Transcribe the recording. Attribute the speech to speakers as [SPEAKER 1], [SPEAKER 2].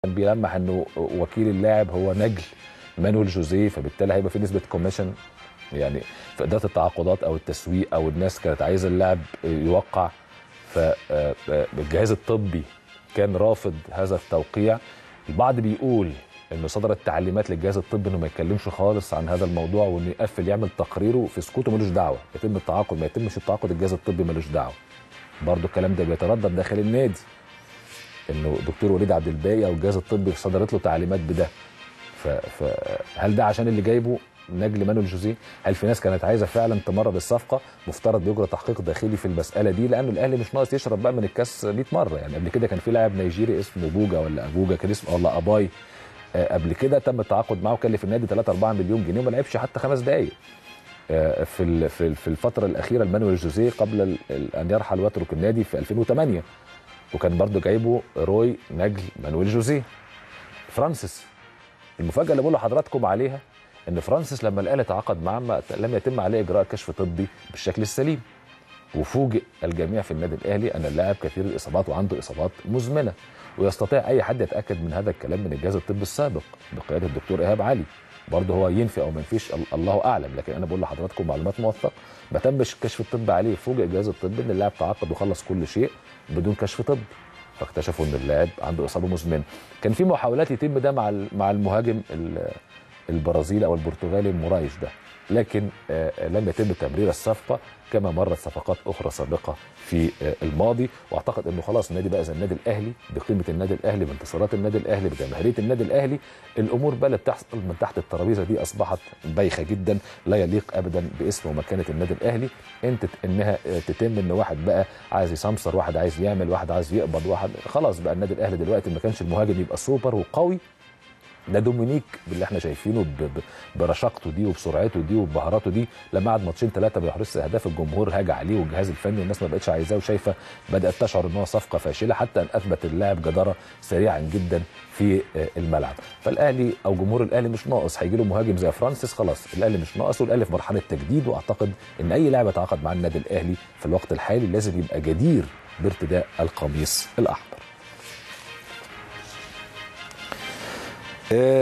[SPEAKER 1] كان بيلمح انه وكيل اللاعب هو نجل مانويل جوزيه فبالتالي هيبقى في نسبه كوميشن يعني في اداره التعاقدات او التسويق او الناس كانت عايزه اللاعب يوقع فالجهاز الطبي كان رافض هذا التوقيع البعض بيقول انه صدرت تعليمات للجهاز الطبي انه ما يتكلمش خالص عن هذا الموضوع وانه يقفل يعمل تقريره في سكوته ملوش دعوه يتم التعاقد ما يتمش التعاقد الجهاز الطبي ملوش دعوه برضه الكلام ده بيتردد داخل النادي انه دكتور وليد عبد الباقي او الجهاز الطبي صدرت له تعليمات بده فهل ده عشان اللي جايبه نجل مانويل جوزيه هل في ناس كانت عايزه فعلا تمرض الصفقه مفترض بيجرى تحقيق داخلي في المساله دي لانه الاهلي مش ناقص يشرب بقى من الكاس 100 مره يعني قبل كده كان في لاعب نيجيري اسمه بوجا ولا ابوجا كان اسمه ولا اباي قبل كده تم التعاقد معه كلف النادي 3 4 مليون جنيه وما لعبش حتى خمس دقائق في في الفتره الاخيره لمانويل جوزيه قبل ان يرحل ويترك النادي في 2008 وكان برضه جايبه روي نجل مانويل جوزيه فرانسيس المفاجاه اللي بقول لحضراتكم عليها ان فرانسيس لما الاهلي تعاقد معاه لم يتم عليه اجراء كشف طبي بالشكل السليم وفوجئ الجميع في النادي الاهلي ان اللاعب كثير الاصابات وعنده اصابات مزمنه ويستطيع اي حد يتاكد من هذا الكلام من الجهاز الطبي السابق بقياده الدكتور ايهاب علي برضه هو ينفي او ما ينفيش الله اعلم لكن انا بقول لحضراتكم معلومات موثقه ما تمش الكشف الطبي عليه فوجئ الجهاز الطبي ان اللاعب تعاقد وخلص كل شيء بدون كشف طبي فاكتشفوا ان اللاعب عنده اصابه مزمنه كان في محاولات يتم ده مع مع المهاجم البرازيلي او البرتغالي المرايش ده لكن لم يتم تمرير الصفقه كما مرت صفقات اخرى سابقه في الماضي واعتقد انه خلاص النادي بقى زي النادي الاهلي بقيمه النادي الاهلي بانتصارات النادي الاهلي بجماهيريه النادي الاهلي الامور بقى اللي بتحصل من تحت الترابيزه دي اصبحت بايخه جدا لا يليق ابدا باسم ومكانه النادي الاهلي انت انها تتم ان واحد بقى عايز يسمسر واحد عايز يعمل واحد عايز يقبض واحد خلاص بقى النادي الاهلي دلوقتي ما كانش المهاجم يبقى سوبر وقوي ده دومينيك باللي احنا شايفينه برشاقته دي وبسرعته دي وبمهاراته دي لما قعد ماتشين ثلاثه ما يحرزش اهداف الجمهور هاج عليه والجهاز الفني والناس ما بقتش عايزاه وشايفه بدات تشعر ان هو صفقه فاشله حتى ان اثبت اللاعب جداره سريعا جدا في الملعب فالاهلي او جمهور الاهلي مش ناقص هيجي له مهاجم زي فرانسيس خلاص الاهلي مش ناقص والاهلي في مرحله تجديد واعتقد ان اي لاعب يتعاقد مع النادي الاهلي في الوقت الحالي لازم يبقى جدير بارتداء القميص الاحمر